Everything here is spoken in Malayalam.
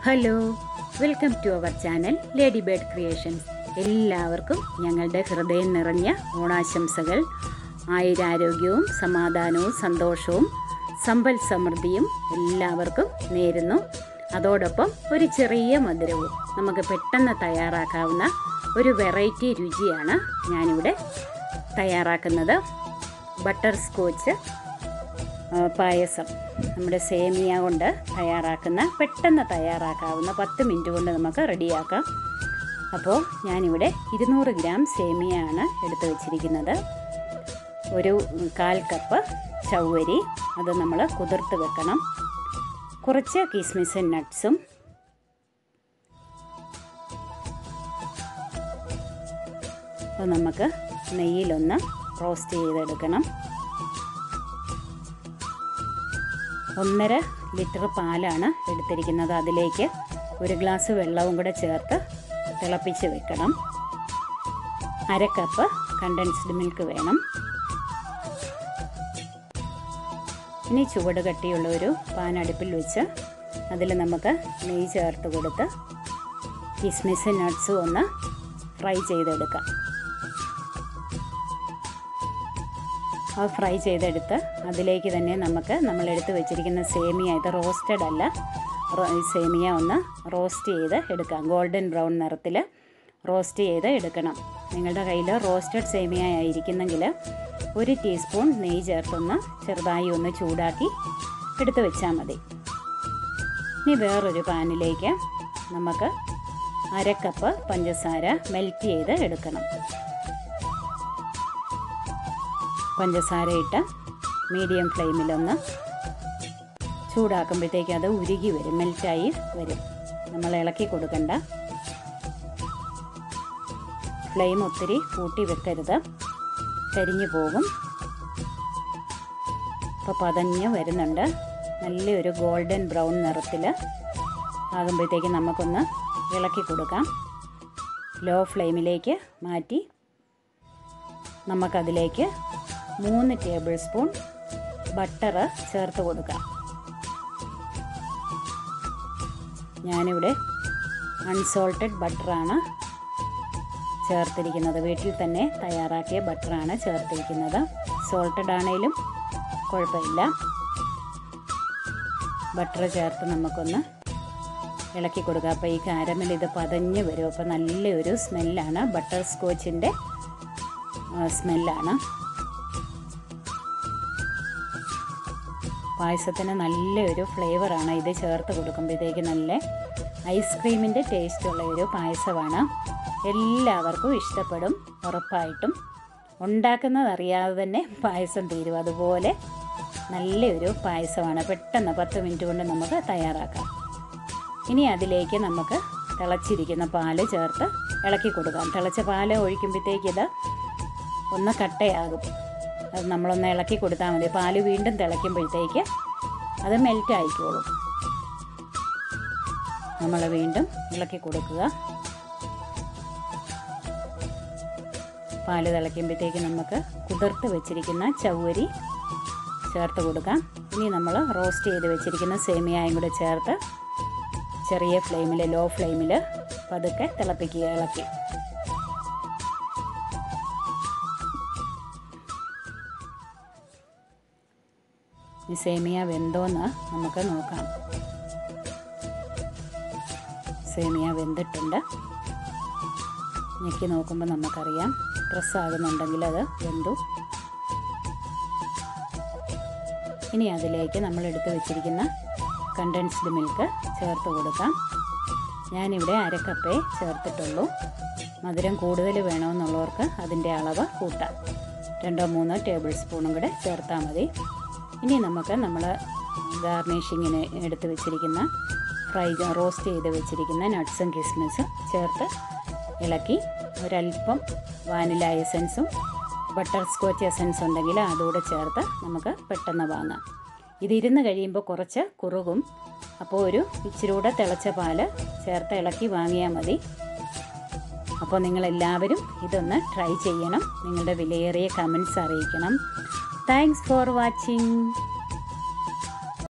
hello welcome to our channel lady bird creations എല്ലാവർക്കും ഞങ്ങളുടെ ഹൃദയം നിറഞ്ഞ ഓണാശംസകൾ ആയുരാരോഗ്യവും സമാധാനവും സന്തോഷവും സമ്പൽ സമൃദ്ധിയും എല്ലാവർക്കും നേരുന്നു അതോടൊപ്പം ഒരു ചെറിയ മധുരവും നമുക്ക് പെട്ടെന്ന് തയ്യാറാക്കാവുന്ന ഒരു വെറൈറ്റി രുചിയാണ് ഞാനിവിടെ തയ്യാറാക്കുന്നത് ബട്ടർ സ്കോച്ച് ആ, പായസം നമ്മുടെ സേമിയ കൊണ്ട് തയ്യാറാക്കുന്ന പെട്ടെന്ന് തയ്യാറാക്കാവുന്ന പത്ത് മിനിറ്റ് കൊണ്ട് നമുക്ക് റെഡിയാക്കാം അപ്പോൾ ഞാനിവിടെ ഇരുന്നൂറ് ഗ്രാം സേമിയയാണ് എടുത്തു വച്ചിരിക്കുന്നത് ഒരു കാൽ കപ്പ് ചവ്വരി അത് നമ്മൾ കുതിർത്ത് വെക്കണം കുറച്ച് കിസ്മിസും നട്ട്സും അപ്പോൾ നമുക്ക് നെയ്യിലൊന്ന് റോസ്റ്റ് ചെയ്തെടുക്കണം ഒന്നര ലിറ്റർ പാലാണ് എടുത്തിരിക്കുന്നത് അതിലേക്ക് ഒരു ഗ്ലാസ് വെള്ളവും കൂടെ ചേർത്ത് തിളപ്പിച്ച് വെക്കണം അര കപ്പ് കണ്ടൻസ്ഡ് മിൽക്ക് വേണം ഇനി ചുവട് കട്ടിയുള്ള ഒരു പാൻ അടുപ്പിൽ വെച്ച് അതിൽ നമുക്ക് നെയ്യ് ചേർത്ത് കൊടുത്ത് കിസ്മിസ് നട്ട്സും ഒന്ന് ഫ്രൈ ചെയ്തെടുക്കാം അത് ഫ്രൈ ചെയ്തെടുത്ത് അതിലേക്ക് തന്നെ നമുക്ക് നമ്മൾ എടുത്ത് വെച്ചിരിക്കുന്ന സേമിയ ഇത് റോസ്റ്റഡ് അല്ല റോ- ഈ സേമിയ ഒന്ന് റോസ്റ്റ് ചെയ്ത് എടുക്കാം ഗോൾഡൻ ബ്രൗൺ നിറത്തിൽ റോസ്റ്റ് ചെയ്ത് എടുക്കണം നിങ്ങളുടെ കയ്യിൽ റോസ്റ്റഡ് സേമിയ ആയിരിക്കുന്നെങ്കിൽ ഒരു ടീസ്പൂൺ നെയ്യ് ചേർത്തൊന്ന് ചെറുതായി ഒന്ന് ചൂടാക്കി എടുത്ത് വെച്ചാൽ മതി ഇനി വേറൊരു പാനിലേക്ക് നമുക്ക് അര കപ്പ് പഞ്ചസാര മെൽറ്റ് ചെയ്ത് എടുക്കണം പഞ്ചസാര ഇട്ട് മീഡിയം ഫ്ലെയിമിലൊന്ന് ചൂടാക്കുമ്പോഴത്തേക്ക് അത് ഉരുകി വരും മെൽറ്റായി വരും നമ്മൾ ഇളക്കി കൊടുക്കണ്ട ഫ്ലെയിം ഒത്തിരി കൂട്ടി വെക്കരുത് കരിഞ്ഞു പോകും ഇപ്പോൾ പതഞ്ഞ് വരുന്നുണ്ട് നല്ലൊരു ഗോൾഡൻ ബ്രൗൺ നിറത്തിൽ ആകുമ്പോഴത്തേക്ക് നമുക്കൊന്ന് ഇളക്കി കൊടുക്കാം ലോ ഫ്ലെയിമിലേക്ക് മാറ്റി നമുക്കതിലേക്ക് മൂന്ന് ടേബിൾ സ്പൂൺ ബട്ടർ ചേർത്ത് കൊടുക്കാം ഞാനിവിടെ അൺസോൾട്ടഡ് ബട്ടറാണ് ചേർത്തിരിക്കുന്നത് വീട്ടിൽ തന്നെ തയ്യാറാക്കിയ ബട്ടറാണ് ചേർത്തിരിക്കുന്നത് സോൾട്ടഡ് ആണെങ്കിലും കുഴപ്പമില്ല ബട്ടർ ചേർത്ത് നമുക്കൊന്ന് ഇളക്കി കൊടുക്കുക അപ്പോൾ ഈ കാരമൽ ഇത് പതഞ്ഞ് വരും അപ്പോൾ നല്ലൊരു സ്മെല്ലാണ് ബട്ടർ സ്കോച്ചിൻ്റെ സ്മെല്ലാണ് പായസത്തിന് നല്ലൊരു ഫ്ലേവറാണ് ഇത് ചേർത്ത് കൊടുക്കുമ്പോഴത്തേക്ക് നല്ല ഐസ്ക്രീമിൻ്റെ ടേസ്റ്റുള്ള ഒരു പായസമാണ് എല്ലാവർക്കും ഇഷ്ടപ്പെടും ഉറപ്പായിട്ടും ഉണ്ടാക്കുന്നത് അറിയാതെ തന്നെ പായസം തീരും അതുപോലെ നല്ലൊരു പായസമാണ് പെട്ടെന്ന് പത്ത് മിനിറ്റ് കൊണ്ട് നമുക്ക് തയ്യാറാക്കാം ഇനി അതിലേക്ക് നമുക്ക് തിളച്ചിരിക്കുന്ന പാല് ചേർത്ത് ഇളക്കി കൊടുക്കാം തിളച്ച പാല് ഒഴിക്കുമ്പോഴത്തേക്ക് ഇത് ഒന്ന് കട്ടയാകും അത് നമ്മളൊന്ന് ഇളക്കി കൊടുത്താൽ മതി പാല് വീണ്ടും തിളയ്ക്കുമ്പോഴത്തേക്ക് അത് മെൽറ്റ് ആയിക്കോളും നമ്മൾ വീണ്ടും ഇളക്കി കൊടുക്കുക പാല് തിളയ്ക്കുമ്പോഴത്തേക്ക് നമുക്ക് കുതിർത്ത് വെച്ചിരിക്കുന്ന ചവ്വരി ചേർത്ത് കൊടുക്കാം ഇനി നമ്മൾ റോസ്റ്റ് ചെയ്ത് വെച്ചിരിക്കുന്ന സേമിയായും കൂടെ ചേർത്ത് ചെറിയ ഫ്ലെയിമിൽ ലോ ഫ്ലെയിമിൽ പതുക്കെ തിളപ്പിക്കുക ഇളക്കി ഈ സേമിയ വെന്തോന്ന് നമുക്ക് നോക്കാം സേമിയ വെന്തിട്ടുണ്ട് ഞെക്കി നോക്കുമ്പോൾ നമുക്കറിയാം പ്രസ്സാകുന്നുണ്ടെങ്കിൽ അത് വെന്തു ഇനി അതിലേക്ക് നമ്മൾ എടുത്തു വെച്ചിരിക്കുന്ന കണ്ടൻസ്ഡ് മിൽക്ക് ചേർത്ത് കൊടുക്കാം ഞാനിവിടെ അരക്കപ്പേ ചേർത്തിട്ടുള്ളൂ മധുരം കൂടുതൽ വേണമെന്നുള്ളവർക്ക് അതിൻ്റെ അളവ് കൂട്ടാം രണ്ടോ മൂന്നോ ടേബിൾ സ്പൂണും കൂടെ ചേർത്താൽ മതി ഇനി നമുക്ക് നമ്മൾ ഗാർണിഷിങ്ങിന് എടുത്ത് വെച്ചിരിക്കുന്ന ഫ്രൈ റോസ്റ്റ് ചെയ്ത് വെച്ചിരിക്കുന്ന നട്ട്സും കിസ്മിസും ചേർത്ത് ഇളക്കി ഒരല്പം വാനില എസൻസും ബട്ടർ സ്കോച്ച് എസൻസ് ഉണ്ടെങ്കിൽ അതുകൂടെ ചേർത്ത് നമുക്ക് പെട്ടെന്ന് വാങ്ങാം ഇതിരുന്ന് കഴിയുമ്പോൾ കുറച്ച് കുറുകും അപ്പോൾ ഒരു ഇച്ചിരി കൂടെ തിളച്ച പാല് ചേർത്ത് ഇളക്കി വാങ്ങിയാൽ മതി അപ്പോൾ നിങ്ങളെല്ലാവരും ഇതൊന്ന് ട്രൈ ചെയ്യണം നിങ്ങളുടെ വിലയേറിയ കമൻസ് അറിയിക്കണം താങ്ക്സ് ഫോർ വാച്ചിങ്